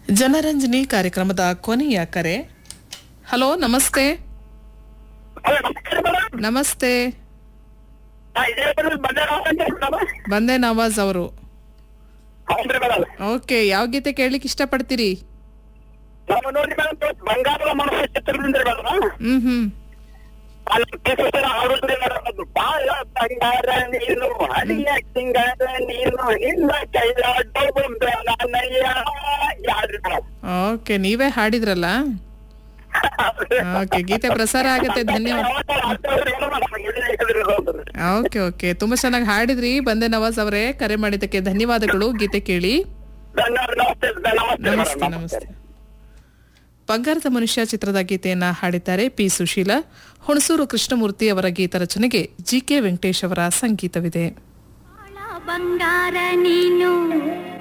ಜನರಂಜನಿ ಕಾರ್ಯಕ್ರಮದ ಕೊನೆಯ ಕರೆ ಹಲೋ ನಮಸ್ತೆ ಹಲೋ ನಮಸ್ಕಾರ ಮೇಡಮ್ ನಮಸ್ತೆ ನಾ ಇದೇ ಬರೋದು ಬಂದಾರ ಮೇಡಮ್ ಬಂದೆ ನವಾಜ್ ಅವರು ಹೌದ್ರಿ ಮೇಡಮ್ ಓಕೆ ಯಾವ ಗೀತೆ ಕೇಳಲಿಕ್ಕೆ ಇಷ್ಟಪಡ್ತೀರಿ ನಾವು ನೋಡ್ರಿ ಮೇಡಮ್ ಬಂಗಾರದ ಮನಸ್ಸು ಚಿತ್ರದಿಂದ ಮೇಡಮ್ ಹ್ಮ್ ಹ್ಮ್ ಅಲ್ಲಿ ಕೇಸರ ಆಡುದ್ರಿ ಮೇಡಮ್ ಅದು ಬಾಳ ಬಂಗಾರ ನೀನು ಅಡಿಯ ಸಿಂಗಾರ ನೀನು ನಿನ್ನ ಕೈಲಾಡೋ ನನ್ನಯ್ಯ ಯಾವ್ದ್ರಿ ಮೇಡಮ್ ಓಕೆ ನೀವೇ ಹಾಡಿದ್ರಲ್ಲ ಓಕೆ ಗೀತೆ ಪ್ರಸಾರ ಆಗತ್ತೆ ಧನ್ಯವಾದ ಓಕೆ ಓಕೆ ತುಂಬಾ ಚೆನ್ನಾಗಿ ಹಾಡಿದ್ರಿ ಬಂದೆ ನವಾಜ್ ಅವರೇ ಕರೆ ಮಾಡಿದ್ದಕ್ಕೆ ಧನ್ಯವಾದಗಳು ಗೀತೆ ಕೇಳಿ ನಮಸ್ತೆ ನಮಸ್ತೆ ನಮಸ್ತೆ ಮೇಡಮ್ ನಮಸ್ತೆ ಬಂಗಾರದ ಮನುಷ್ಯ ಚಿತ್ರದ ಗೀತೆಯನ್ನ ಹಾಡಿದ್ದಾರೆ ಪಿ ಸುಶೀಲ ಹುಣಸೂರು ಕೃಷ್ಣಮೂರ್ತಿ ಅವರ ಗೀತ ರಚನೆಗೆ ಜಿ ಕೆ ವೆಂಕಟೇಶ್ ಅವರ ಸಂಗೀತವಿದೆ ಬಾಳ ಬಂಗಾರ ನೀನು